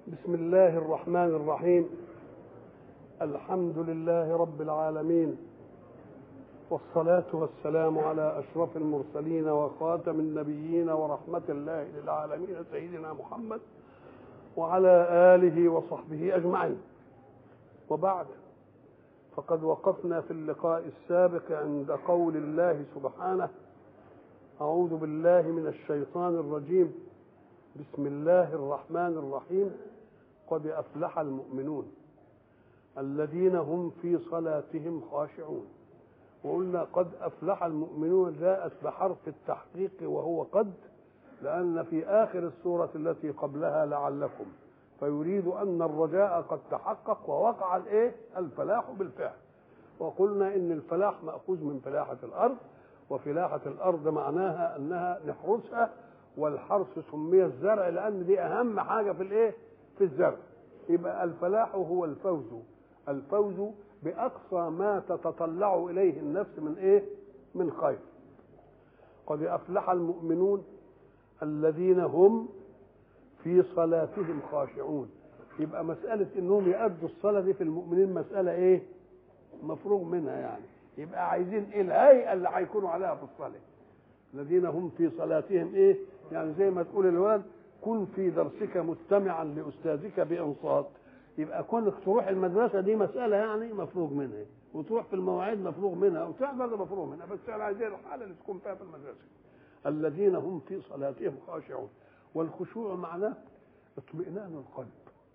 بسم الله الرحمن الرحيم الحمد لله رب العالمين والصلاة والسلام على أشرف المرسلين وخاتم النبيين ورحمة الله للعالمين سيدنا محمد وعلى آله وصحبه أجمعين وبعد فقد وقفنا في اللقاء السابق عند قول الله سبحانه أعوذ بالله من الشيطان الرجيم بسم الله الرحمن الرحيم قد أفلح المؤمنون الذين هم في صلاتهم خاشعون وقلنا قد أفلح المؤمنون جاءت بحرف التحقيق وهو قد لأن في آخر السورة التي قبلها لعلكم فيريد أن الرجاء قد تحقق ووقع الإيه؟ الفلاح بالفعل وقلنا إن الفلاح مأخوذ من فلاحة الأرض وفلاحة الأرض معناها أنها نحرسها والحرث سمي الزرع لأن دي أهم حاجة في الإيه؟ في الزرع يبقى الفلاح هو الفوز الفوز بأقصى ما تتطلع إليه النفس من إيه؟ من خير قد أفلح المؤمنون الذين هم في صلاتهم خاشعون يبقى مسألة إنهم يأدوا الصلاة دي في المؤمنين مسألة إيه؟ مفروغ منها يعني يبقى عايزين إيه الهيئة اللي هيكونوا عليها في الصلاة الذين هم في صلاتهم إيه؟ يعني زي ما تقول الولد كن في درسك مستمعا لأستاذك بإنصات يبقى كونك تروح المدرسة دي مسألة يعني مفروغ منها وتروح في المواعيد مفروغ منها وتحضر مفروغ منها بس احنا عايزين الحالة اللي تكون فيها في المدرسة الذين هم في صلاتهم خاشعون والخشوع معناه اطمئنان القلب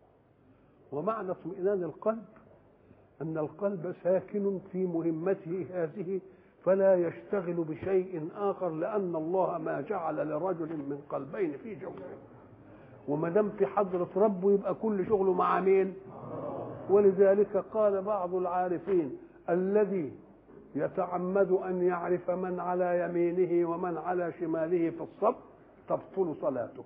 ومعنى اطمئنان القلب أن القلب ساكن في مهمته هذه فلا يشتغل بشيء آخر لأن الله ما جعل لرجل من قلبين في جوفه وما دام في حضرة ربه يبقى كل شغله مع مين؟ ولذلك قال بعض العارفين الذي يتعمد أن يعرف من على يمينه ومن على شماله في الصف تبطل صلاته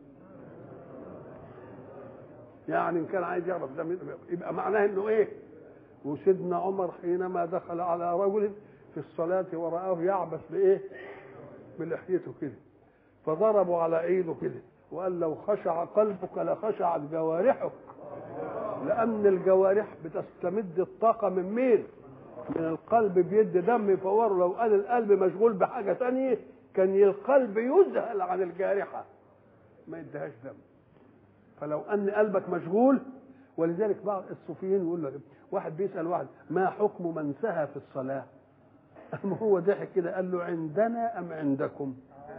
يعني ان كان عايز يعرف ده يبقى معناه انه ايه وسيدنا عمر حينما دخل على رجل في الصلاة ورآه يعبث بإيه؟ بلحيته كده فضربوا على ايده كده وقال لو خشع قلبك لخشعت جوارحك لأن الجوارح بتستمد الطاقة من مين؟ من القلب بيد دم يفوره لو قال القلب مشغول بحاجة تانية كان القلب يذهل عن الجارحة ما يديهاش دم فلو أن قلبك مشغول ولذلك بعض الصوفيين يقول له واحد بيسأل واحد ما حكم من سهى في الصلاة؟ أم هو ضحك كده قال له عندنا أم عندكم؟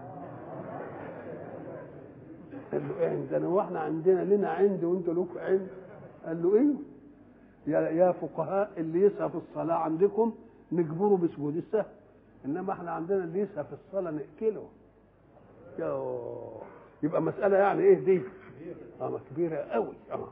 قال له ايه عندنا واحنا عندنا لنا عند وانتوا لكم عند قال له ايه يا يا فقهاء اللي يسهى في الصلاه عندكم نجبره بسجود السهو انما احنا عندنا اللي يسهى في الصلاه نقتله يا يبقى مساله يعني ايه دي اه كبيره قوي اه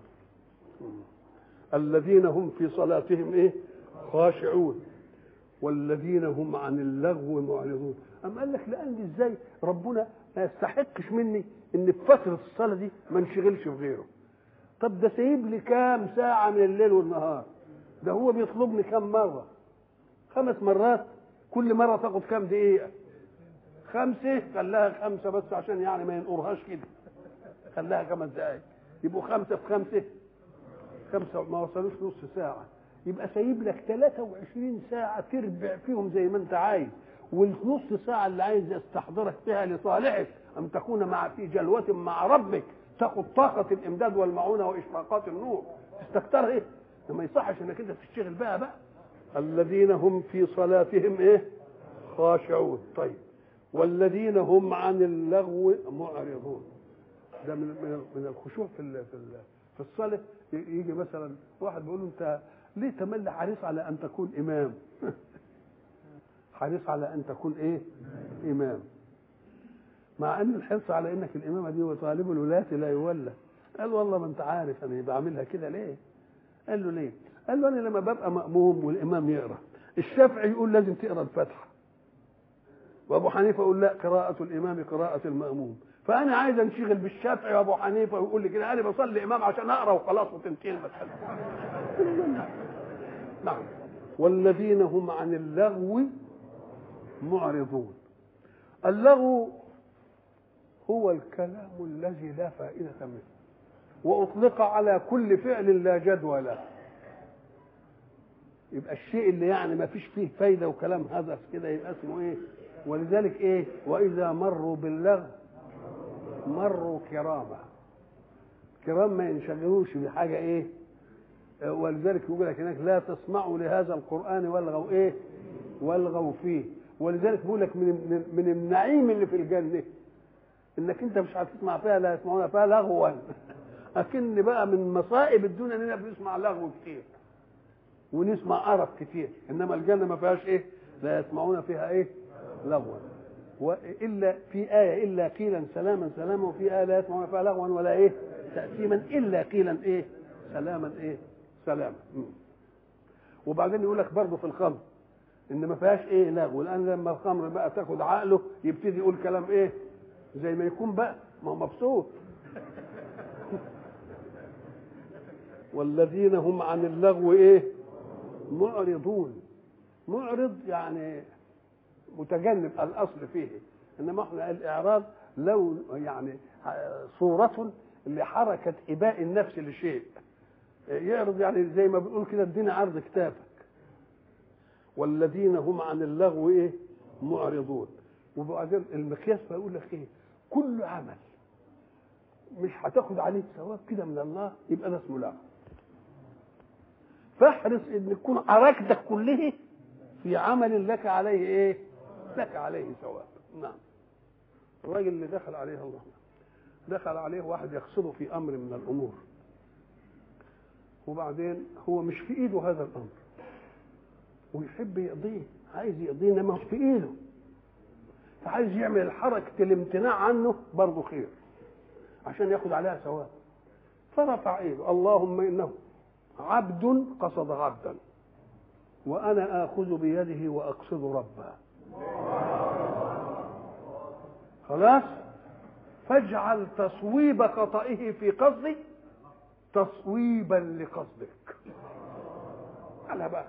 الذين هم في صلاتهم ايه خاشعون والذين هم عن اللغو معرضون أم قال لك لأن ازاي ربنا ما يستحقش مني ان في فتره الصلاه دي ما انشغلش بغيره طب ده سايب لي كام ساعه من الليل والنهار ده هو بيطلبني كام مره خمس مرات كل مره تاخد كام دقيقه خمسه خلاها خمسه بس عشان يعني ما ينقرهاش كده خلاها خمس دقائق يبقوا خمسه في خمسه خمسه ما وصلوش نص ساعه يبقى سايب لك 23 ساعه تربع فيهم زي ما انت عايز والنص ساعه اللي عايز يستحضرك فيها لصالحك أن تكون مع في جلوة مع ربك تاخد طاقة الإمداد والمعونة وإشراقات النور تستكترها إيه؟ ما يصحش إنك أنت تشتغل بقى بقى الذين هم في صلاتهم إيه؟ خاشعون طيب والذين هم عن اللغو معرضون ده من من من الخشوع في ال في ال في الصلاة يجي مثلا واحد بيقول له أنت ليه تملي حريص على أن تكون إمام؟ حريص على أن تكون إيه؟ إمام مع ان الحرص على انك الامامه دي وطالب الولايه لا يولى قال والله ما انت عارف انا بعملها كده ليه قال له ليه قال له انا لما ببقى ماموم والامام يقرا الشافعي يقول لازم تقرا الفاتحه وابو حنيفه يقول لا قراءه الامام قراءه الماموم فانا عايز انشغل بالشافعي وابو حنيفه ويقول لي كده انا بصلي امام عشان اقرا وخلاص وتنتهي المساله نعم والذين هم عن اللغو معرضون اللغو هو الكلام الذي لا فائدة منه واطلق على كل فعل لا جدوى له يبقى الشيء اللي يعني ما فيش فيه فايده وكلام هذا كده يبقى اسمه ايه ولذلك ايه واذا مروا باللغو مروا كرامه كرام ما ينشغلوش بحاجه ايه ولذلك يقول لك هناك لا تسمعوا لهذا القران والغوا ايه والغوا فيه ولذلك بيقول لك من من النعيم اللي في الجنه انك انت مش هتسمع فيها لا يسمعون فيها لغوا اكن بقى من مصائب الدنيا اننا بنسمع لغو كتير ونسمع قرف كتير انما الجنه ما فيهاش ايه لا يسمعون فيها ايه لغوا والا في ايه الا قيلا سلاما سلاما وفي ايه لا يسمعون فيها لغوا ولا ايه تاثيما الا قيلا ايه سلاما ايه سلاما وبعدين يقول لك برضه في الخمر ان ما فيهاش ايه لغو لان لما الخمر بقى تاخد عقله يبتدي يقول كلام ايه زي ما يكون بقى ما هو مبسوط والذين هم عن اللغو ايه معرضون معرض يعني متجنب الاصل فيه انما احنا الاعراض لو يعني صورة لحركة إباء النفس لشيء يعرض يعني زي ما بنقول كده ادينا عرض كتابك والذين هم عن اللغو ايه معرضون وبعدين المقياس فيقول لك ايه كل عمل مش هتاخد عليه ثواب كده من الله يبقى ده اسمه لغو فاحرص ان تكون حركتك كله في عمل لك عليه ايه لك عليه ثواب نعم الراجل اللي دخل عليه الله دخل عليه واحد يقصده في امر من الامور وبعدين هو مش في ايده هذا الامر ويحب يقضيه عايز يقضيه انما مش في ايده فعايز يعمل حركه الامتناع عنه برضه خير عشان ياخد عليها ثواب فرفع ايده اللهم انه عبد قصد عبدا وانا اخذ بيده واقصد ربه خلاص فاجعل تصويب خطئه في قصدي تصويبا لقصدك على بقى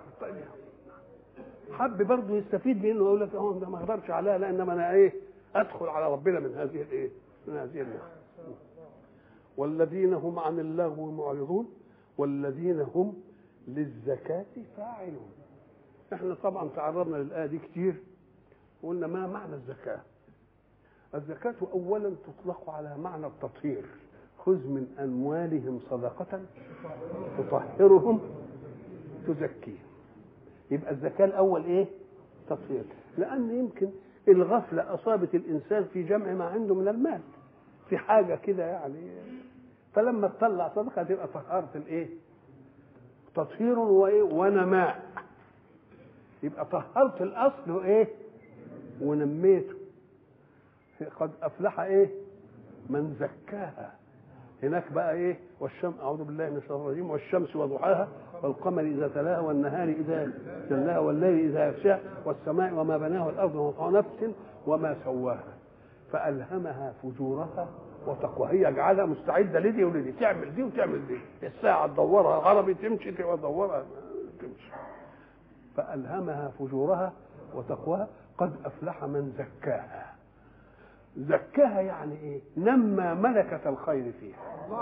حب برضه يستفيد منه ويقول لك اه ده ما اقدرش عليها لانما انا ايه ادخل على ربنا من هذه الايه من هذه النعم والذين هم عن اللغو معرضون والذين هم للزكاة فاعلون احنا طبعا تعرضنا للآية دي كتير وقلنا ما معنى الزكاة الزكاة أولا تطلق على معنى التطهير خذ من أموالهم صدقة تطهرهم تزكيهم يبقى الزكاة الأول إيه؟ تطهير لأن يمكن الغفلة أصابت الإنسان في جمع ما عنده من المال في حاجة كده يعني فلما تطلع صدقة تبقى طهرت الإيه؟ تطهير وإيه؟ ونماء يبقى طهرت الأصل وإيه؟ ونميته قد أفلح إيه؟ من زكاها هناك بقى ايه والشمس اعوذ بالله من الشيطان الرجيم والشمس وضحاها والقمر اذا تلاها والنهار اذا جلاها والليل اذا يغشاها والسماء وما بناها والارض وما نفس وما سواها فالهمها فجورها وتقواها هي جعلها مستعده لدي ولدي تعمل دي وتعمل دي الساعه تدورها عربي تمشي تدورها تمشي فالهمها فجورها وتقواها قد افلح من زكاها زكاها يعني ايه نمى ملكة الخير فيها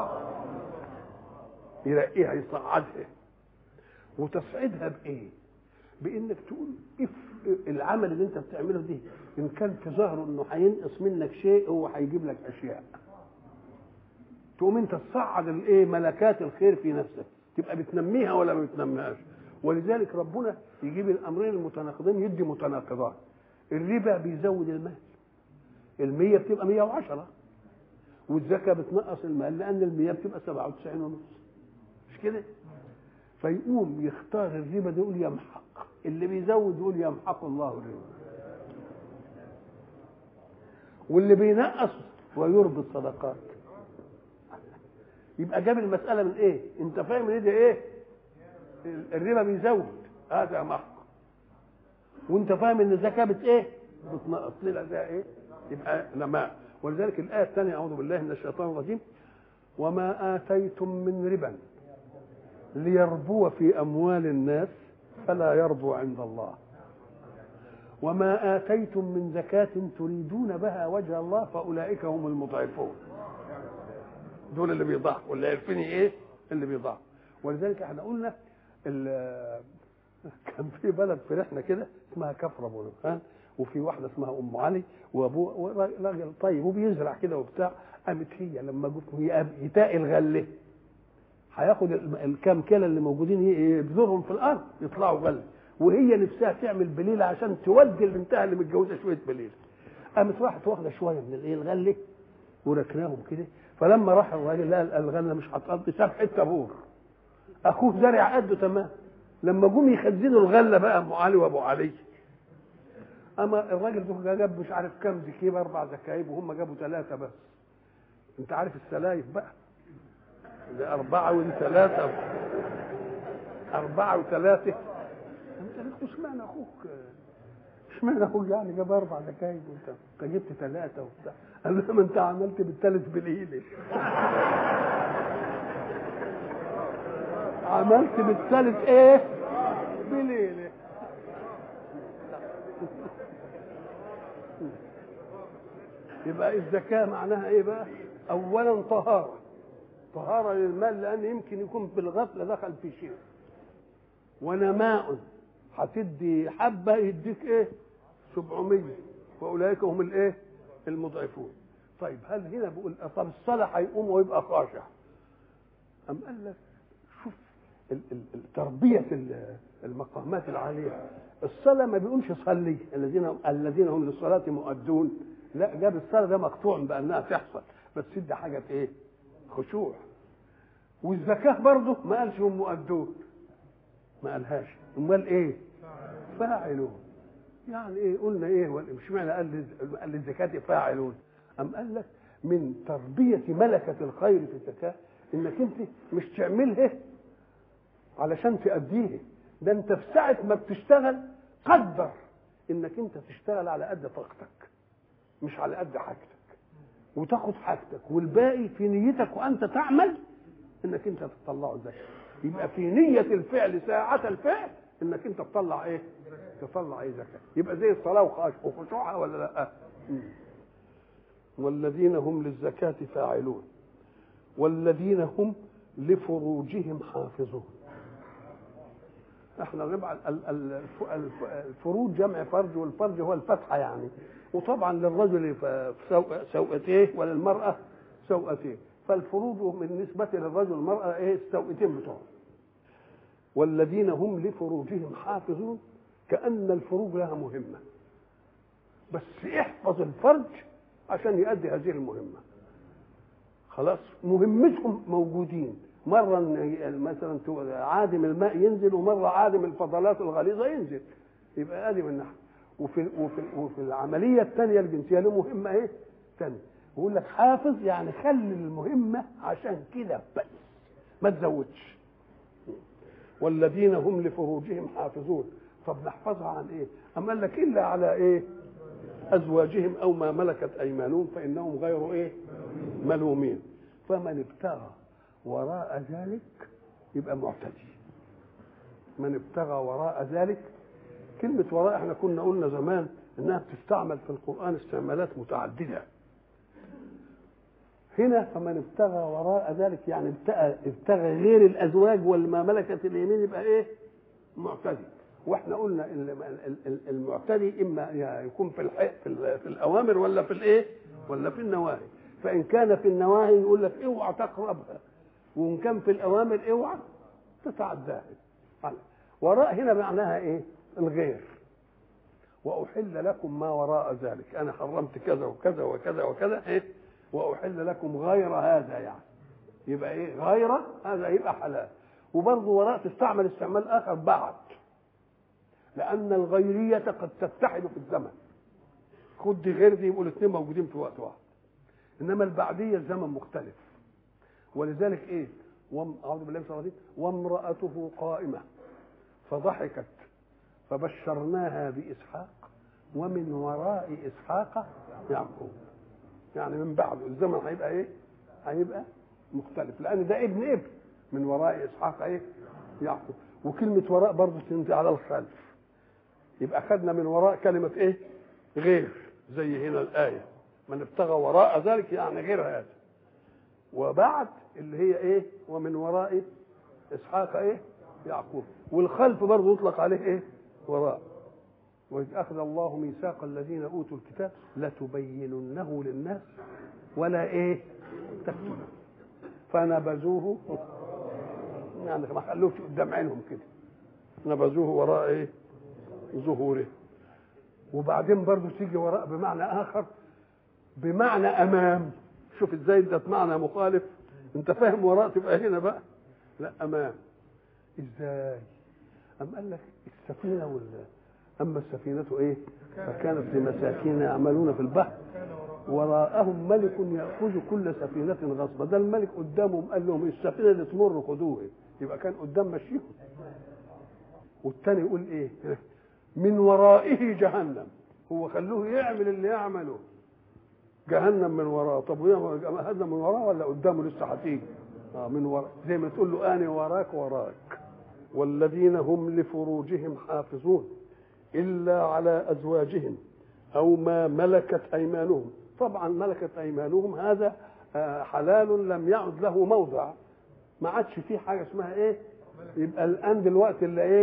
يرقيها يصعدها وتصعدها بايه بانك تقول اف العمل اللي انت بتعمله دي ان كان في ظهره انه هينقص منك شيء هو هيجيب لك اشياء تقوم انت تصعد الايه ملكات الخير في نفسك تبقى بتنميها ولا ما بتنميهاش ولذلك ربنا يجيب الامرين المتناقضين يدي متناقضات الربا بيزود المال المية بتبقى 110 والزكاة بتنقص المال لأن المية بتبقى 97 ونص مش كده؟ فيقوم يختار الربا ده يقول يمحق اللي بيزود يقول يمحق الله الربا واللي بينقص ويربي الصدقات يبقى جاب المسألة من ايه؟ انت فاهم ان ده ايه؟ الربا بيزود هذا محق وانت فاهم ان الزكاة بت ايه؟ بتنقص طلع ده ايه؟ يبقى نماء ولذلك الآية الثانية أعوذ بالله من الشيطان الرجيم وما آتيتم من ربا ليربو في أموال الناس فلا يربو عند الله وما آتيتم من زكاة تريدون بها وجه الله فأولئك هم المضعفون دول اللي بيضحكوا اللي عارفين ايه اللي بيضحكوا ولذلك احنا قلنا ال- كان في بلد في رحله كده اسمها كفر ابو نبهان وفي واحده اسمها ام علي وابوه راجل طيب وبيزرع كده وبتاع قامت هي لما جت يتاقي الغله هياخد ال- الكام كيلو اللي موجودين ي- يبذرهم في الارض يطلعوا غله وهي نفسها تعمل بليله عشان تودي البنتها اللي متجوزه شويه بليله قامت راحت واخده شويه من الايه الغله وركناهم كده فلما راح الراجل لقى الغله مش هتقضي ساب حته بور اخوه زرع قده تمام لما جم يخزنوا الغله بقى ام علي وابو علي اما الراجل ده جاب مش عارف كام زكيب اربع زكايب وهم جابوا ثلاثه بس انت عارف السلايف بقى ده أربعة وثلاثة أربعة وثلاثة أنت قلت اشمعنى أخوك اشمعنى أخوك يعني جاب أربع زكايب وأنت أنت جبت ثلاثة وبتاع قال له ما أنت عملت بالثالث بالإيد عملت بالثالث إيه؟ بليلة يبقى الزكاة معناها إيه بقى؟ أولا طهارة طهارة للمال لأن يمكن يكون بالغفلة دخل في شيء ونماء هتدي حبة يديك إيه؟ 700 وأولئك هم الإيه؟ المضعفون طيب هل هنا بيقول طب الصلاة هيقوم ويبقى خاشع أم قال لك شوف ال- ال- ال- تربية ال- المقامات العالية الصلاة ما بيقولش صلي الذين الذين هم للصلاة مؤدون لا جاب الصلاة ده مقطوع بأنها تحصل بس ادى حاجة إيه؟ خشوع والزكاة برضه ما قالش هم مؤدون ما قالهاش امال ايه فاعلون يعني ايه قلنا ايه ولا- مش معنى قال للز- قال للزكاة فاعلون ام قال لك من تربية ملكة الخير في الزكاة انك انت مش تعملها علشان تأديه ده انت في ساعة ما بتشتغل قدر انك انت تشتغل على قد طاقتك مش على قد حاجتك وتاخد حاجتك والباقي في نيتك وانت تعمل انك انت تطلعه زكاه يبقى في نية الفعل ساعة الفعل انك انت تطلع ايه؟ تطلع ايه زكاة يبقى زي الصلاة وخاش- وخشوعها ولا لا؟ مم. والذين هم للزكاة فاعلون والذين هم لفروجهم حافظون احنا نبع ال- ال- الف- الف- الفروج جمع فرج والفرج هو الفتحه يعني وطبعا للرجل ف- سو- سوءتيه وللمراه سوءتيه فالفروج بالنسبه للرجل والمراه ايه السوءتين بتوعهم والذين هم لفروجهم حافظون كان الفروج لها مهمه بس احفظ الفرج عشان يؤدي هذه المهمه خلاص مهمتهم موجودين مرة إن مثلا تو- عادم الماء ينزل ومرة عادم الفضلات الغليظة ينزل يبقى ادي من ناحية وفي وفي وفي العملية الثانية الجنسية له مهمة ايه؟ ثانية يقول لك حافظ يعني خلي المهمة عشان كده بس ما تزودش والذين هم لفروجهم حافظون طب نحفظها عن ايه؟ أم قال لك إلا على ايه؟ أزواجهم أو ما ملكت أيمانهم فإنهم غير ايه؟ ملومين فمن ابتغى وراء ذلك يبقى معتدي من ابتغى وراء ذلك كلمة وراء احنا كنا قلنا زمان انها بتستعمل في القرآن استعمالات متعددة هنا فمن ابتغى وراء ذلك يعني ابتغى, ابتغى غير الازواج والما ملكت اليمين يبقى ايه معتدي واحنا قلنا ال- ال- ال- المعتدي اما يكون في الح- في, ال- في الاوامر ولا في الايه ولا في النواهي فان كان في النواهي يقول لك اوعى تقربها وان كان في الاوامر اوعى تتعداها على- وراء هنا معناها ايه الغير واحل لكم ما وراء ذلك انا حرمت كذا وكذا وكذا وكذا ايه واحل لكم غير هذا يعني يبقى ايه غير هذا يبقى حلال وبرضه وراء تستعمل استعمال اخر بعد لان الغيريه قد تتحد في الزمن خد دي غير دي يبقوا الاثنين موجودين في وقت واحد انما البعديه الزمن مختلف ولذلك ايه وام... اعوذ بالله من الشيطان الرجيم وامراته قائمه فضحكت فبشرناها باسحاق ومن وراء اسحاق يعقوب يعني من بعده الزمن هيبقى ايه هيبقى مختلف لان ده ابن ابن من وراء اسحاق ايه يعقوب وكلمه وراء برضه تنتهي على الخلف يبقى خدنا من وراء كلمه ايه غير زي هنا الايه من ابتغى وراء ذلك يعني غير هذا وبعد اللي هي ايه ومن وراء اسحاق ايه يعقوب والخلف برضه يطلق عليه ايه وراء وإذ أخذ الله ميثاق الذين أوتوا الكتاب لتبيننه للناس ولا إيه تكتمون فنبذوه يعني ما خلوش قدام عينهم كده نبذوه وراء إيه ظهوره وبعدين برضه تيجي وراء بمعنى آخر بمعنى أمام شوف ازاي ادت معنى مخالف انت فاهم وراء تبقى هنا بقى لا امام ازاي ام قال لك السفينه وال اما السفينه ايه فكانت لمساكين يعملون في البحر وراءهم ملك ياخذ كل سفينه غصبا ده الملك قدامهم قال لهم السفينه اللي تمر خدوها يبقى كان قدام مشيهم والتاني يقول ايه من ورائه جهنم هو خلوه يعمل اللي يعمله جهنم من وراه طب هذا من وراه ولا قدامه لسه هتيجي اه من وراه زي ما تقول له انا وراك وراك والذين هم لفروجهم حافظون الا على ازواجهم او ما ملكت ايمانهم طبعا ملكت ايمانهم هذا حلال لم يعد له موضع ما عادش فيه حاجه اسمها ايه يبقى الان دلوقتي اللي ايه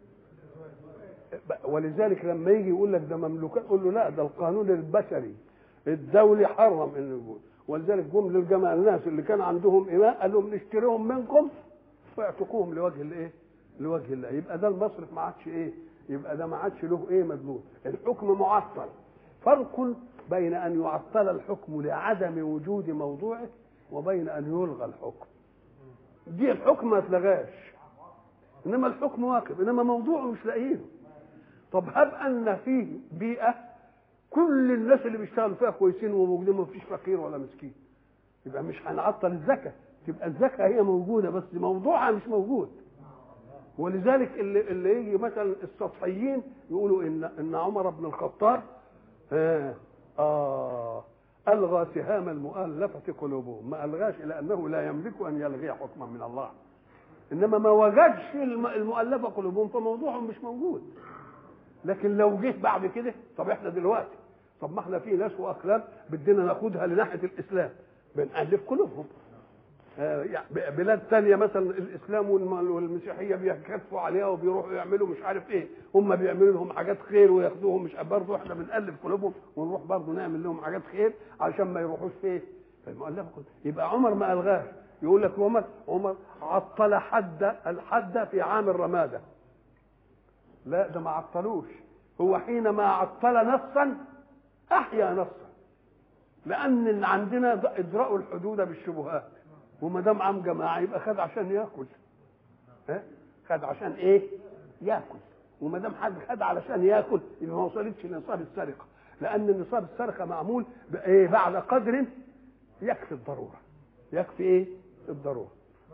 ولذلك لما يجي يقول لك ده مملوكات قول له لا ده القانون البشري الدولي حرم انه يقول ولذلك جم للجماعه الناس اللي كان عندهم اماء قال لهم نشتريهم منكم واعتقوهم لوجه الايه؟ لوجه الله يبقى ده المصرف ما عادش ايه؟ يبقى ده ما عادش له ايه مدلول الحكم معطل فرق بين ان يعطل الحكم لعدم وجود موضوعه وبين ان يلغى الحكم دي الحكم ما اتلغاش انما الحكم واقف انما موضوعه مش لاقيينه طب هب ان فيه بيئه كل الناس اللي بيشتغلوا فيها كويسين وموجودين ما فيش فقير ولا مسكين يبقى مش هنعطل الزكاه تبقى الزكاه هي موجوده بس موضوعها مش موجود ولذلك اللي, اللي يجي مثلا السطحيين يقولوا ان ان عمر بن الخطاب آه, اه الغى سهام المؤلفه قلوبهم ما الغاش الى انه لا يملك ان يلغي حكما من الله انما ما وجدش المؤلفه قلوبهم فموضوعهم مش موجود لكن لو جه بعد كده طب احنا دلوقتي طب ما احنا في ناس واقلام بدنا ناخدها لناحيه الاسلام بنالف قلوبهم آه يعني بلاد ثانيه مثلا الاسلام والمسيحيه بيكتفوا عليها وبيروحوا يعملوا مش عارف ايه هم بيعملوا لهم حاجات خير وياخدوهم مش برضه احنا بنالف قلوبهم ونروح برضه نعمل لهم حاجات خير عشان ما يروحوش فين فالمؤلفه يبقى عمر ما الغاش يقول لك عمر عمر عطل حد الحد في عام الرماده لا ده ما عطلوش هو حينما عطل نصا احيا نصا لان عندنا ادراء الحدود بالشبهات وما دام عام جماعه يبقى خد عشان ياكل ها خد عشان ايه ياكل وما دام حد خد علشان ياكل يبقى ما وصلتش لنصاب السرقه لان نصاب السرقه معمول بايه بعد قدر يكفي الضروره يكفي ايه الضروره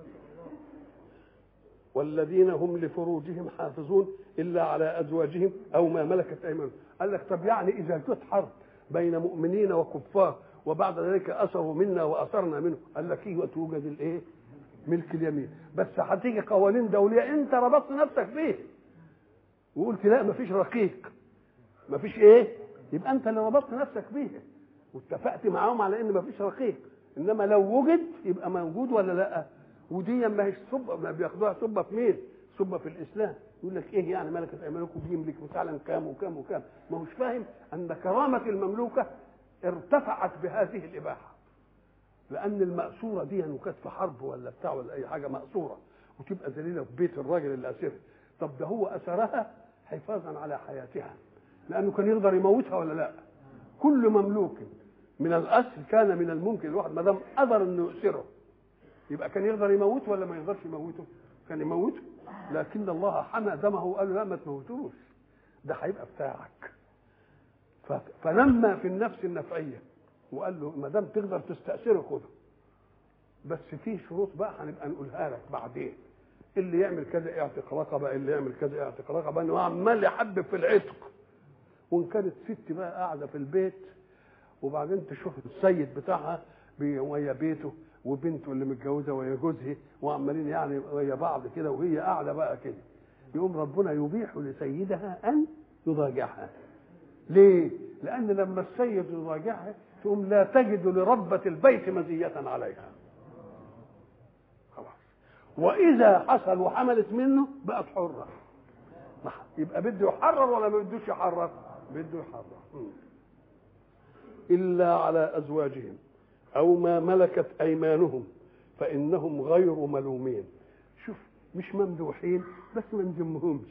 والذين هم لفروجهم حافظون الا على ازواجهم او ما ملكت ايمانهم قال لك طب يعني اذا كانت حرب بين مؤمنين وكفار وبعد ذلك اثروا منا واثرنا منه قال لك ايه توجد الايه ملك اليمين بس هتيجي قوانين دوليه انت ربطت نفسك فيه وقلت لا مفيش رقيق مفيش ايه يبقى انت اللي ربطت نفسك بيه واتفقت معاهم على ان مفيش رقيق انما لو وجد يبقى موجود ولا لا ودي ما هيش صبه ما بياخدوها صبه في مين صبه في الاسلام يقول لك ايه يعني ملكه ايمانكم بيملك فعلا كام وكام وكام ما هوش فاهم ان كرامه المملوكه ارتفعت بهذه الاباحه لان المأسوره دي وكانت في حرب ولا بتاع ولا اي حاجه مأسوره وتبقى ذليله في بيت الراجل اللي اسرها طب ده هو اسرها حفاظا على حياتها لانه كان يقدر يموتها ولا لا كل مملوك من الاصل كان من الممكن الواحد ما دام قدر انه يؤسره يبقى كان يقدر يموته ولا ما يقدرش يموته كان يموته لكن الله حمى دمه وقال له لا ما تموتوش ده هيبقى بتاعك فنمى في النفس النفعيه وقال له ما دام تقدر تستأثره خده بس في شروط بقى هنبقى نقولها لك بعدين اللي يعمل كذا اعتق رقبه اللي يعمل كذا اعتق رقبه انه عمال يحبب في العتق وان كانت ست بقى قاعده في البيت وبعدين تشوف السيد بتاعها ويا بيته وبنته اللي متجوزه ويا جوزها وعمالين يعني ويا بعض كده وهي قاعده بقى كده يقوم ربنا يبيح لسيدها ان يضاجعها ليه؟ لان لما السيد يضاجعها تقوم لا تجد لربة البيت مزية عليها واذا حصل وحملت منه بقت حره يبقى بده يحرر ولا ما بدوش يحرر بده يحرر الا على ازواجهم او ما ملكت ايمانهم فانهم غير ملومين شوف مش ممدوحين بس ما نذمهمش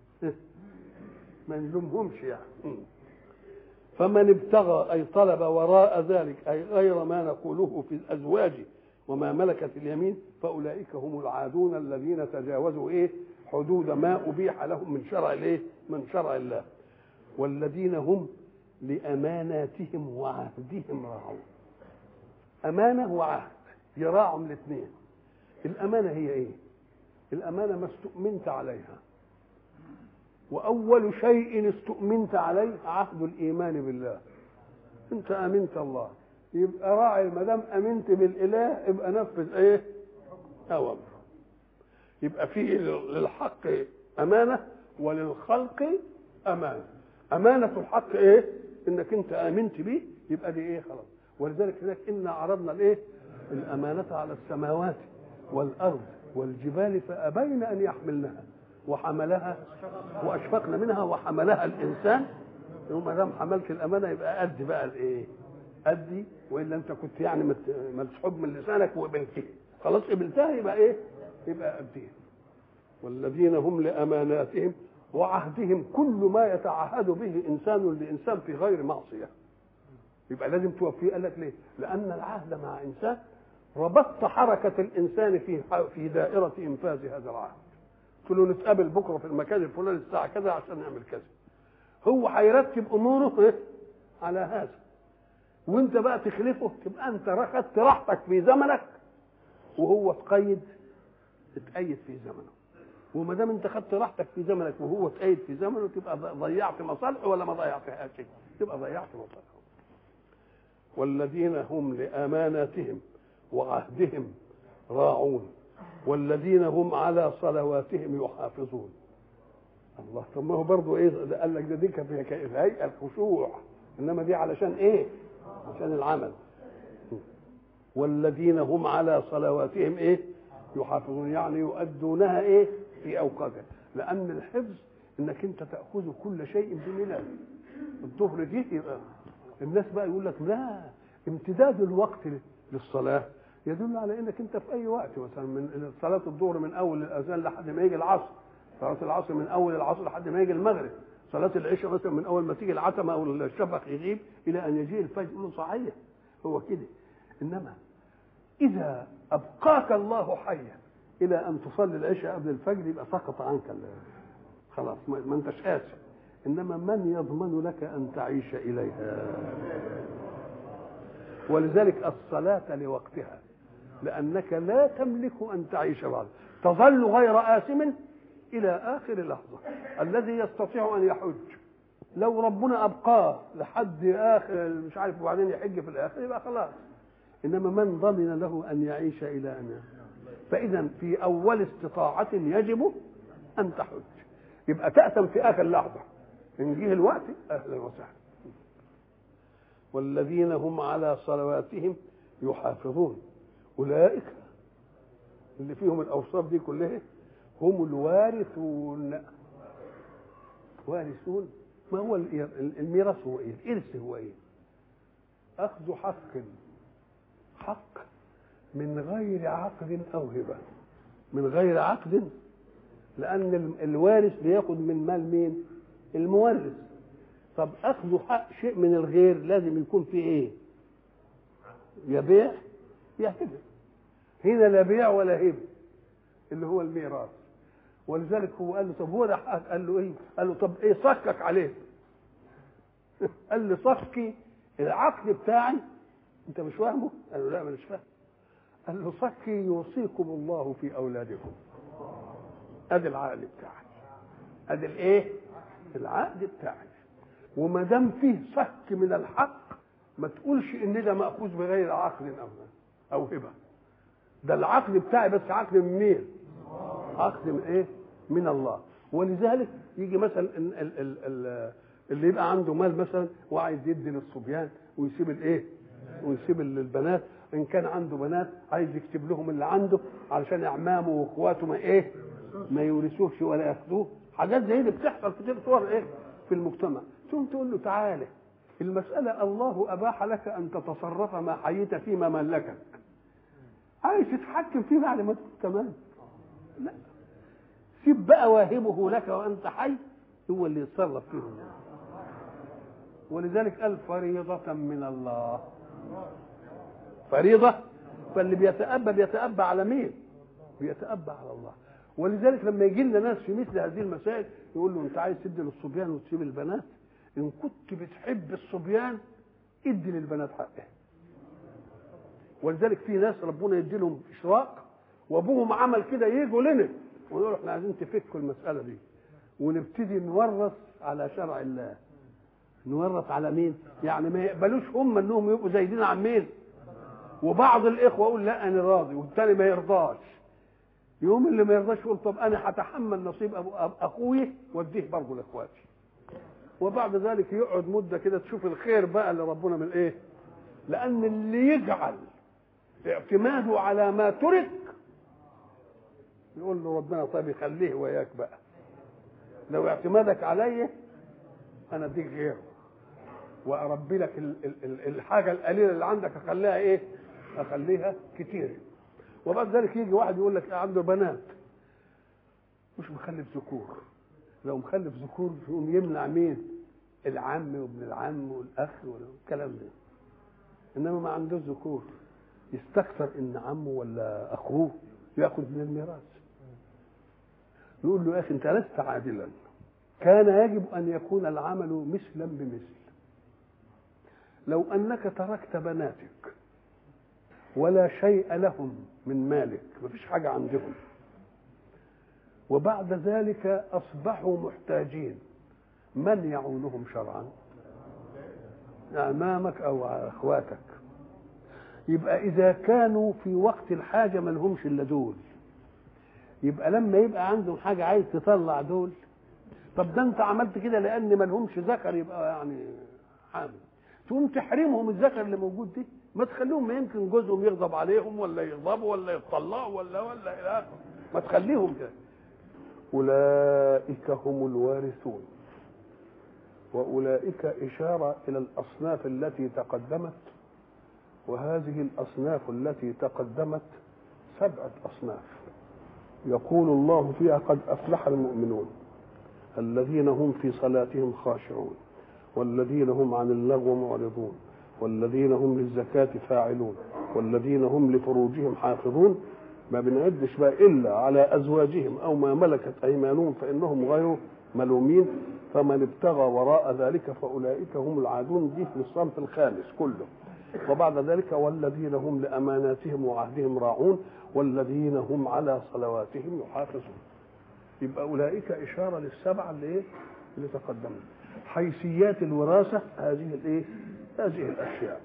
ما نلومهمش يعني فمن ابتغى اي طلب وراء ذلك اي غير ما نقوله في الازواج وما ملكت اليمين فاولئك هم العادون الذين تجاوزوا ايه حدود ما ابيح لهم من شرع الايه من شرع الله والذين هم لاماناتهم وعهدهم راعون امانه وعهد يراعوا الاثنين الامانه هي ايه الامانه ما استؤمنت عليها واول شيء استؤمنت عليه عهد الايمان بالله انت امنت الله يبقى راعي ما دام امنت بالاله يبقى نفذ ايه اوامر يبقى في للحق امانه وللخلق امانه امانه الحق ايه انك انت امنت به يبقى دي ايه خلاص ولذلك هناك انا عرضنا الايه الامانه على السماوات والارض والجبال فابين ان يحملنها وحملها واشفقنا منها وحملها الانسان ما دام حملت الامانه يبقى ادي بقى الايه ادي والا انت كنت يعني مسحوب من لسانك وقبلتها خلاص قبلتها يبقى ايه يبقى اديها والذين هم لاماناتهم وعهدهم كل ما يتعهد به انسان لانسان في غير معصيه يبقى لازم توفيه قال لك ليه لان العهد مع انسان ربطت حركه الانسان في في دائره انفاذ هذا العهد قلت له نتقابل بكره في المكان الفلاني الساعه كذا عشان نعمل كذا هو هيرتب اموره إيه؟ على هذا وانت بقى تخلفه تبقى انت اخذت راحتك في زمنك وهو تقيد اتقيد في زمنه وما دام انت خدت راحتك في زمنك وهو اتقيد في زمنه تبقى ضيعت مصالحه ولا ما ضيعتهاش تبقى ضيعت مصالحه والذين هم لاماناتهم وعهدهم راعون والذين هم على صلواتهم يحافظون الله طب ما هو برضه ايه قال لك ده دي في هيئه الخشوع انما دي علشان ايه؟ عشان العمل والذين هم على صلواتهم ايه؟ يحافظون يعني يؤدونها ايه؟ في اوقاتها لان الحفظ انك انت تاخذ كل شيء بملال الظهر دي يبقى الناس بقى يقول لك لا امتداد الوقت للصلاه يدل على انك انت في اي وقت مثلا من صلاه الظهر من اول الاذان لحد ما يجي العصر صلاه العصر من اول العصر لحد ما يجي المغرب صلاه العشاء مثلا من اول ما تيجي العتمه او الشفق يغيب الى ان يجيء الفجر يقول صحيح هو كده انما اذا ابقاك الله حيا الى ان تصلي العشاء قبل الفجر يبقى سقط عنك خلاص ما انتش اسف انما من يضمن لك ان تعيش اليها ولذلك الصلاه لوقتها لأنك لا تملك أن تعيش بعد تظل غير آثم إلى آخر لحظة الذي يستطيع أن يحج لو ربنا أبقاه لحد آخر مش عارف وبعدين يحج في الآخر يبقى خلاص إنما من ضمن له أن يعيش إلى أن فإذا في أول استطاعة يجب أن تحج يبقى تأتم في آخر لحظة إن جه الوقت أهلا وسهلا والذين هم على صلواتهم يحافظون أولئك اللي فيهم الأوصاف دي كلها هم الوارثون وارثون ما هو الميراث هو ايه؟ الإرث هو ايه؟ أخذ حق حق من غير عقد أو هبة من غير عقد لأن الوارث بياخد من مال مين؟ المورث طب أخذ حق شيء من الغير لازم يكون فيه إيه؟ يا بيع يا هبة هنا لا بيع ولا هبه اللي هو الميراث ولذلك هو قال له طب هو ده حق قال له ايه؟ قال له طب ايه صكك عليه؟ قال لي صكي العقد بتاعي انت مش فاهمه؟ قال له لا مش فاهم قال له صكي يوصيكم الله في اولادكم ادي العقد بتاعي ادي الايه؟ العقد بتاعي وما دام فيه صك من الحق ما تقولش ان ده ماخوذ بغير عقد او او هبه ده العقد بتاعي بس عقد من مين؟ عقد من ايه؟ من الله ولذلك يجي مثلا ال ال ال اللي يبقى عنده مال مثلا وعايز يدي للصبيان ويسيب الايه؟ ويسيب البنات ان كان عنده بنات عايز يكتب لهم اللي عنده علشان اعمامه واخواته ما ايه ما يورثوش ولا ياخدوه حاجات زي دي بتحصل كتير صور ايه في المجتمع تقوم تقول له تعالى المسألة الله أباح لك أن تتصرف ما حييت فيما ملكك عايز تتحكم فيه بعد ما تموت كمان لا سيب بقى واهبه لك وأنت حي هو اللي يتصرف فيهم ولذلك قال فريضة من الله فريضة فاللي بيتأبى بيتأبى على مين؟ بيتأبى على الله ولذلك لما يجي لنا ناس في مثل هذه المسائل يقول له انت عايز تدي للصبيان وتسيب البنات ان كنت بتحب الصبيان ادي للبنات حقها ولذلك في ناس ربنا يدي لهم اشراق وابوهم عمل كده يجوا لنا ونقول احنا عايزين تفكوا المساله دي ونبتدي نورث على شرع الله نورث على مين؟ يعني ما يقبلوش هم انهم يبقوا زايدين عن مين؟ وبعض الاخوه يقول لا انا راضي والتاني ما يرضاش يوم اللي ما يرضاش يقول طب انا هتحمل نصيب أبو اخوي واديه برضه لاخواتي وبعد ذلك يقعد مده كده تشوف الخير بقى اللي ربنا من ايه لان اللي يجعل اعتماده على ما ترك يقول له ربنا طيب يخليه وياك بقى لو اعتمادك علي انا اديك غيره واربي لك ال- ال- ال- الحاجه القليله اللي عندك اخليها ايه اخليها كتير وبعد ذلك يجي واحد يقول لك عنده بنات مش مخلف ذكور لو مخلف ذكور يقوم يمنع مين العم وابن العم والاخ والكلام ده انما ما عندوش ذكور يستكثر ان عمه ولا اخوه ياخذ من الميراث يقول له يا اخي انت لست عادلا كان يجب ان يكون العمل مثلا بمثل لو انك تركت بناتك ولا شيء لهم من مالك مفيش حاجه عندهم وبعد ذلك اصبحوا محتاجين من يعونهم شرعا امامك او اخواتك يبقى اذا كانوا في وقت الحاجه ما لهمش الا دول يبقى لما يبقى عندهم حاجه عايز تطلع دول طب ده انت عملت كده لان ما لهمش ذكر يبقى يعني حامل تقوم تحرمهم الذكر اللي موجود دي ما تخليهم ما يمكن جوزهم يغضب عليهم ولا يغضبوا ولا يطلعوا ولا ولا الى اخره ما تخليهم كده اولئك هم الوارثون واولئك اشاره الى الاصناف التي تقدمت وهذه الاصناف التي تقدمت سبعه اصناف يقول الله فيها قد افلح المؤمنون الذين هم في صلاتهم خاشعون والذين هم عن اللغو معرضون والذين هم للزكاة فاعلون والذين هم لفروجهم حافظون ما بنعدش بقى إلا على أزواجهم أو ما ملكت أيمانهم فإنهم غير ملومين فمن ابتغى وراء ذلك فأولئك هم العادون دي في الصنف الخامس كله وبعد ذلك والذين هم لأماناتهم وعهدهم راعون والذين هم على صلواتهم يحافظون يبقى أولئك إشارة للسبعة اللي إيه؟ اللي تقدمت حيثيات الوراثة هذه الإيه؟ هذه الأشياء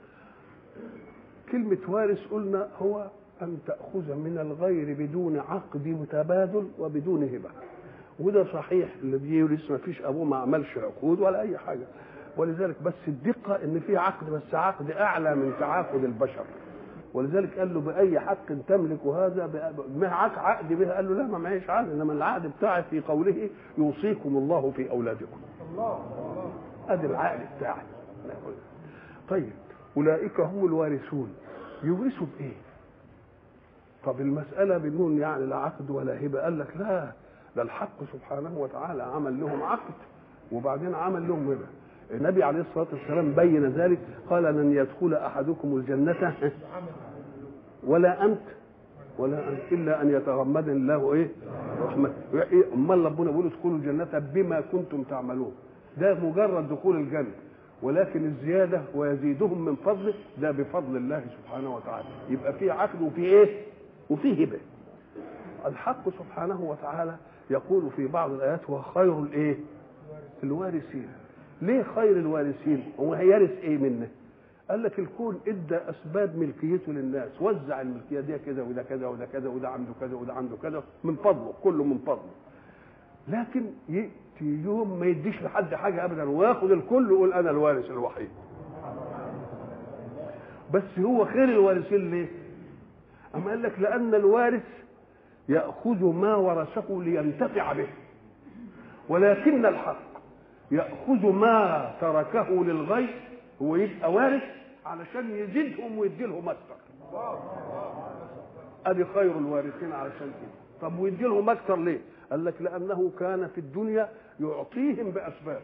كلمة وارث قلنا هو أن تأخذ من الغير بدون عقد تبادل وبدون هبة وده صحيح اللي بيورث ما فيش أبوه ما عملش عقود ولا أي حاجة ولذلك بس الدقة إن في عقد بس عقد أعلى من تعاقد البشر ولذلك قال له بأي حق تملك هذا معك عقد به قال له لا ما معيش عقد إنما العقد بتاعي في قوله يوصيكم الله في أولادكم الله ادي العقد بتاعي طيب اولئك هم الوارثون يورثوا بايه طب المساله بدون يعني لا عقد ولا هبه قال لك لا ده الحق سبحانه وتعالى عمل لهم عقد وبعدين عمل لهم هبه النبي عليه الصلاه والسلام بين ذلك قال لن يدخل احدكم الجنه ولا انت ولا أنت إلا أن يتغمدني الله إيه؟ رحمة أمال ربنا بيقول ادخلوا الجنة بما كنتم تعملون ده مجرد دخول الجنة ولكن الزيادة ويزيدهم من فضله ده بفضل الله سبحانه وتعالى يبقى في عقد وفي ايه وفي هبة الحق سبحانه وتعالى يقول في بعض الآيات هو خير الايه الوارثين ليه خير الوارثين هو هيرث ايه منه قال لك الكون ادى اسباب ملكيته للناس وزع الملكيه دي كذا وده كذا وده كذا وده عنده كذا وده عنده كذا من فضله كله من فضله لكن ياتي يوم ما يديش لحد حاجه ابدا وياخد الكل ويقول انا الوارث الوحيد بس هو خير الوارثين ليه أما قال لك لأن الوارث يأخذ ما ورثه لينتفع به ولكن الحق يأخذ ما تركه للغير هو يبقى وارث علشان يزيدهم ويدي لهم أكثر ادي خير الوارثين علشان كده طب ويدي لهم اكثر ليه قال لك لانه كان في الدنيا يعطيهم باسباب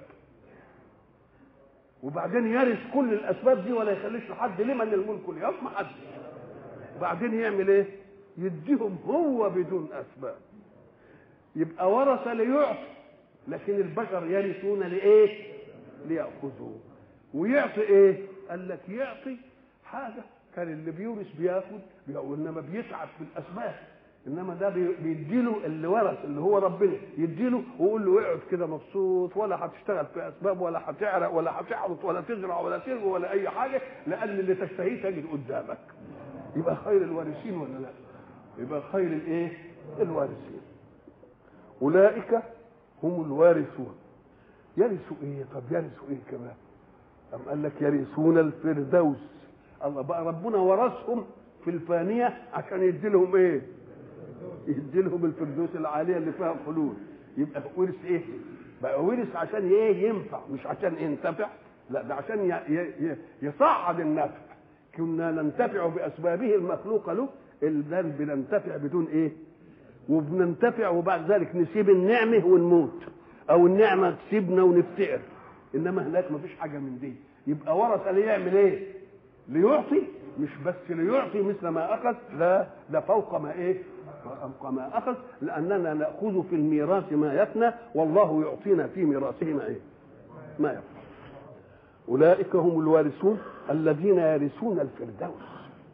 وبعدين يرث كل الاسباب دي ولا يخليش لحد لمن الملك اليوم ما حد وبعدين يعمل ايه يديهم هو بدون اسباب يبقى ورث ليعطي لكن البشر يرثون لايه ليأخذوا ويعطي ايه قال لك يعطي حاجه كان اللي بيورث بياخد انما بيتعب في الاسباب انما ده بيديله اللي ورث اللي هو ربنا يديله ويقول له اقعد كده مبسوط ولا هتشتغل في اسباب ولا هتعرق ولا هتحرط ولا تزرع ولا تروي ولا اي حاجه لان اللي تشتهيه تجد قدامك يبقى خير الوارثين ولا لا؟ يبقى خير الايه؟ الوارثين اولئك هم الوارثون يرثوا ايه؟ طب يرثوا ايه كمان؟ أم قال لك يرثون الفردوس الله بقى ربنا ورثهم في الفانية عشان يدي لهم ايه يدي لهم الفردوس العالية اللي فيها خلود يبقى ورث ايه بقى ورث عشان ايه ينفع مش عشان ينتفع لا ده عشان يصعد النفع كنا ننتفع باسبابه المخلوقه له الان بننتفع بدون ايه وبننتفع وبعد ذلك نسيب النعمه ونموت او النعمه تسيبنا ونفتقر انما هناك ما فيش حاجه من دي يبقى ورث ليعمل ايه ليعطي مش بس ليعطي مثل ما اخذ لا ده فوق ما ايه فوق ما اخذ لاننا ناخذ في الميراث ما يفنى والله يعطينا في ميراثه ما ايه ما يفنى اولئك هم الوارثون الذين يرثون الفردوس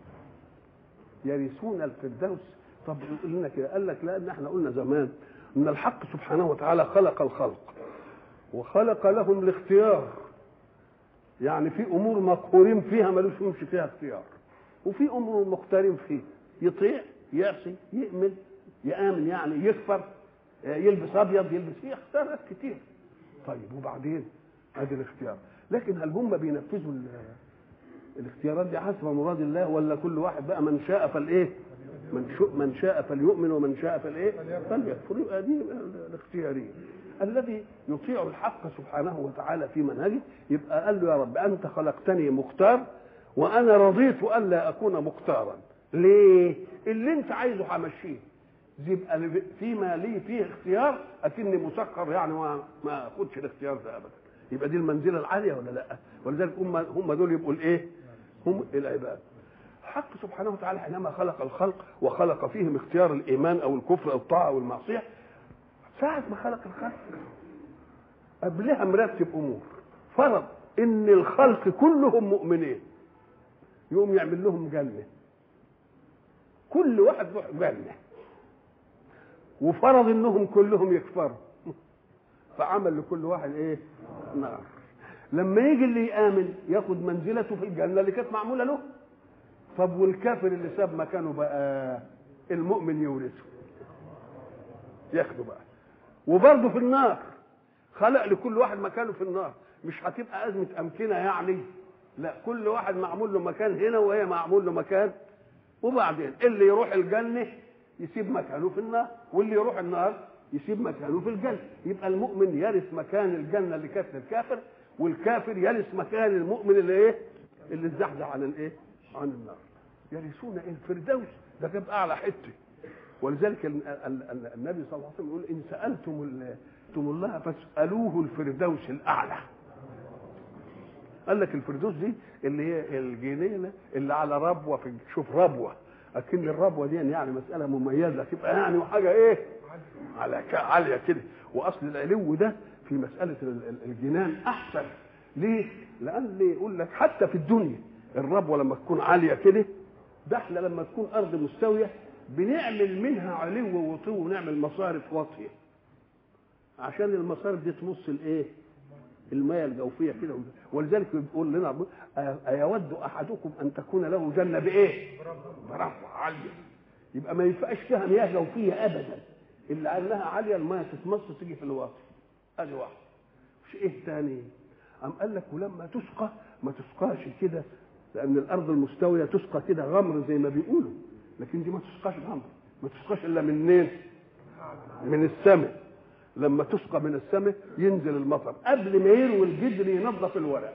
يرثون الفردوس طب يقول لنا كده قال لك لان احنا قلنا زمان ان الحق سبحانه وتعالى خلق الخلق وخلق لهم الاختيار يعني في امور مقهورين فيها ملوش يمشي فيها اختيار وفي امور مختارين فيه يطيع يعصي يؤمن يامن يعني يكفر يلبس ابيض يلبس فيه اختيارات كتير طيب وبعدين ادي الاختيار لكن هل هم بينفذوا الاختيارات دي حسب مراد الله ولا كل واحد بقى من شاء فالايه من شاء من شاء فليؤمن ومن شاء فالايه فليكفر يبقى دي الاختياريه الذي يطيع الحق سبحانه وتعالى في منهجه يبقى قال له يا رب انت خلقتني مختار وانا رضيت الا اكون مختارا ليه اللي انت عايزه همشيه يبقى فيما لي فيه اختيار اكني مسخر يعني ما ما اخدش الاختيار ده ابدا يبقى دي المنزله العاليه ولا لا ولذلك هم هم دول يبقوا الايه هم العباد الحق سبحانه وتعالى حينما خلق الخلق وخلق فيهم اختيار الايمان او الكفر او الطاعه او المعصيه ساعة ما خلق الخلق قبلها مرتب امور فرض ان الخلق كلهم مؤمنين يقوم يعمل لهم جنه كل واحد له جنه وفرض انهم كلهم يكفروا فعمل لكل واحد ايه نار لما يجي اللي يامن ياخد منزلته في الجنه اللي كانت معموله له طب والكافر اللي ساب مكانه بقى المؤمن يورثه ياخده بقى وبرضه في النار خلق لكل واحد مكانه في النار مش هتبقى أزمة أمكنة يعني لا كل واحد معمول له مكان هنا وهي معمول له مكان وبعدين اللي يروح الجنة يسيب مكانه في النار واللي يروح النار يسيب مكانه في الجنة يبقى المؤمن يرث مكان الجنة اللي كانت للكافر والكافر يرث مكان المؤمن اللي ايه اللي اتزحزح عن الايه عن النار يرثون ايه الفردوس ده كان اعلى حته ولذلك النبي صلى الله عليه وسلم يقول ان سالتم الله فاسالوه الفردوس الاعلى قال لك الفردوس دي اللي هي الجنينه اللي على ربوه في شوف ربوه اكن الربوه دي يعني مساله مميزه تبقى يعني وحاجه ايه على عاليه كده واصل العلو ده في مساله الجنان احسن ليه لان يقول لك حتى في الدنيا الربوه لما تكون عاليه كده ده احنا لما تكون ارض مستويه بنعمل منها علو وطو ونعمل مصارف واطيه عشان المصارف دي تمص الايه المياه الجوفيه كده ولذلك بيقول لنا ايود احدكم ان تكون له جنه بايه برفع عاليه يبقى ما ينفعش فيها مياه جوفيه ابدا اللي قال عاليه المياه تتمص تيجي في الواطي ادي واحد مش ايه تاني قام قال لك ولما تسقى ما تسقاش كده لان الارض المستويه تسقى كده غمر زي ما بيقولوا لكن دي ما تسقاش غمر ما تسقاش الا منين من السماء لما تسقى من السماء ينزل المطر قبل ما يروي الجدر ينظف الورق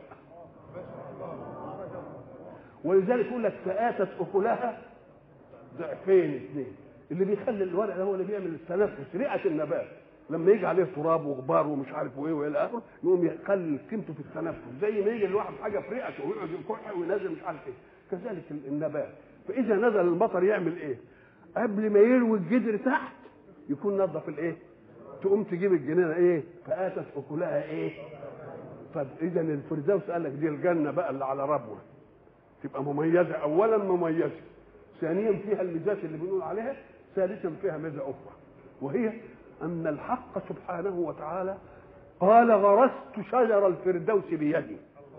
ولذلك يقول لك فآتت أكلها ضعفين اثنين اللي بيخلي الورق ده هو اللي بيعمل التنفس رئة النبات لما يجي عليه تراب وغبار ومش عارف وايه والى اخره يقوم يخلي قيمته في التنفس زي ما يجي الواحد حاجه في رئته ويقعد يكح وينزل مش عارف ايه كذلك النبات فاذا نزل المطر يعمل ايه؟ قبل ما يروي الجدر تحت يكون نظف الايه؟ تقوم تجيب الجنينه ايه؟ فاتت اكلها ايه؟ فاذا الفردوس قال لك دي الجنه بقى اللي على ربوه تبقى مميزه اولا مميزه ثانيا فيها الميزات اللي بنقول عليها ثالثا فيها ميزه اخرى وهي ان الحق سبحانه وتعالى قال غرست شجر الفردوس بيدي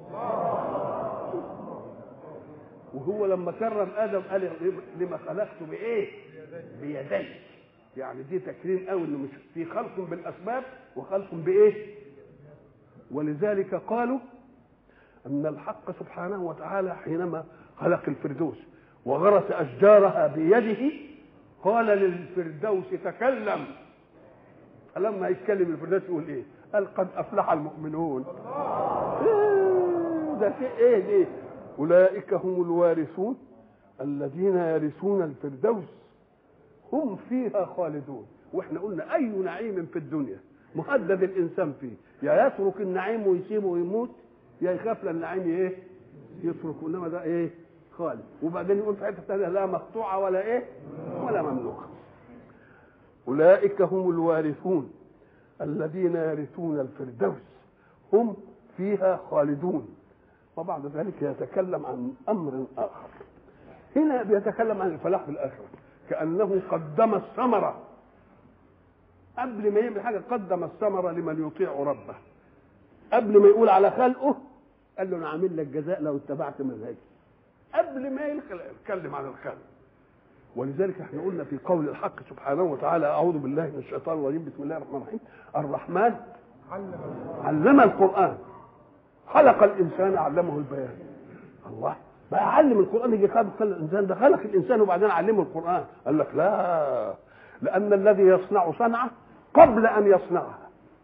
وهو لما كرم ادم قال لما خلقت بايه بيدي يعني دي تكريم قوي انه مش في خلق بالاسباب وخلق بايه ولذلك قالوا ان الحق سبحانه وتعالى حينما خلق الفردوس وغرس اشجارها بيده قال للفردوس تكلم فلما يتكلم الفردوس يقول ايه قال قد افلح المؤمنون إيه ده شيء ايه دي اولئك هم الوارثون الذين يرثون الفردوس هم فيها خالدون واحنا قلنا اي نعيم في الدنيا مهدد الانسان فيه يا يترك النعيم ويسيبه ويموت يا يخاف للنعيم ايه يترك انما ده ايه خالد وبعدين يقول في حته ثانيه لا مقطوعه ولا ايه ولا مملوكه اولئك هم الوارثون الذين يرثون الفردوس هم فيها خالدون وبعد ذلك يتكلم عن امر اخر هنا بيتكلم عن الفلاح في الاخره كانه قدم الثمره قبل ما يعمل حاجه قدم الثمره لمن يطيع ربه قبل ما يقول على خلقه قال له انا عامل لك جزاء لو اتبعت منهجي قبل ما يتكلم عن الخلق ولذلك احنا قلنا في قول الحق سبحانه وتعالى اعوذ بالله من الشيطان الرجيم بسم الله الرحمن الرحيم الرحمن علم القران خلق الانسان علمه البيان الله بقى علم القران يجي خلق الانسان ده خلق الانسان وبعدين علمه القران قال لك لا لان الذي يصنع صنعه قبل ان يصنعها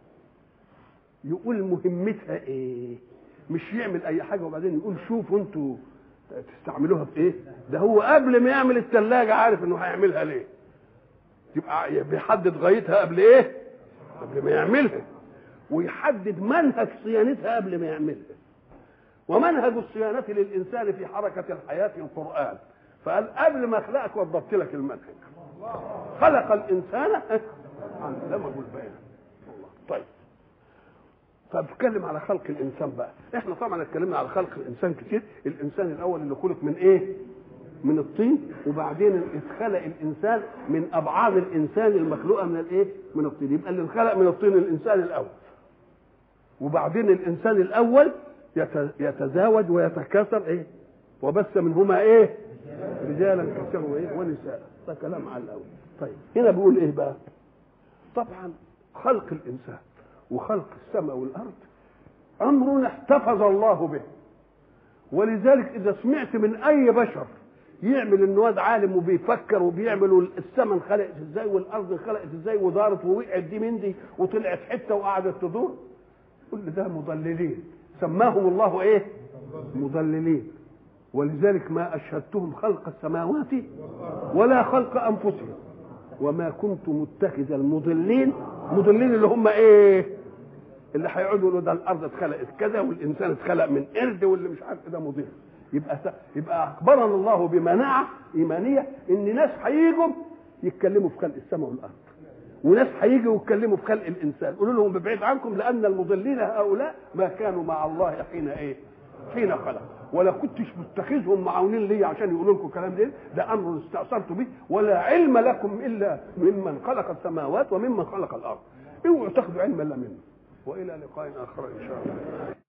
يقول مهمتها ايه مش يعمل اي حاجه وبعدين يقول شوفوا انتوا تستعملوها في ايه ده هو قبل ما يعمل الثلاجه عارف انه هيعملها ليه يبقى بيحدد غايتها قبل ايه قبل ما يعملها ويحدد منهج صيانتها قبل ما يعملها ومنهج الصيانة للإنسان في حركة الحياة القرآن فقال قبل ما أخلقك وضبط لك المنهج خلق الإنسان علمه البيان طيب فبتكلم على خلق الانسان بقى احنا طبعا اتكلمنا على خلق الانسان كتير الانسان الاول اللي خلق من ايه من الطين وبعدين اتخلق الانسان من ابعاد الانسان المخلوقه من الايه من الطين يبقى اللي انخلق من الطين الانسان الاول وبعدين الانسان الاول يتزاوج ويتكاثر ايه وبث منهما ايه رجالا كثيرا وايه ونساء ده كلام على الاول طيب هنا بيقول ايه بقى طبعا خلق الانسان وخلق السماء والارض امر احتفظ الله به ولذلك اذا سمعت من اي بشر يعمل ان واد عالم وبيفكر وبيعمل السماء انخلقت ازاي والارض انخلقت ازاي ودارت ووقعت دي من دي وطلعت حته وقعدت تدور كل ده مضللين سماهم الله ايه مضللين ولذلك ما اشهدتهم خلق السماوات ولا خلق انفسهم وما كنت متخذ المضلين مضلين اللي هم ايه اللي هيقعدوا يقولوا ده الارض اتخلقت كذا والانسان اتخلق من قرد واللي مش عارف ده مضل يبقى يبقى اخبرنا الله بمناعه ايمانيه ان ناس هيجوا يتكلموا في خلق السماء والارض وناس هيجوا يتكلموا في خلق الانسان قولوا لهم ببعيد عنكم لان المضلين هؤلاء ما كانوا مع الله حين ايه حين خلق ولا كنتش متخذهم معاونين لي عشان يقولوا لكم كلام ده ده امر استاثرت به ولا علم لكم الا ممن خلق السماوات وممن خلق الارض اوعوا تاخذوا علم الا منه والى لقاء اخر ان شاء الله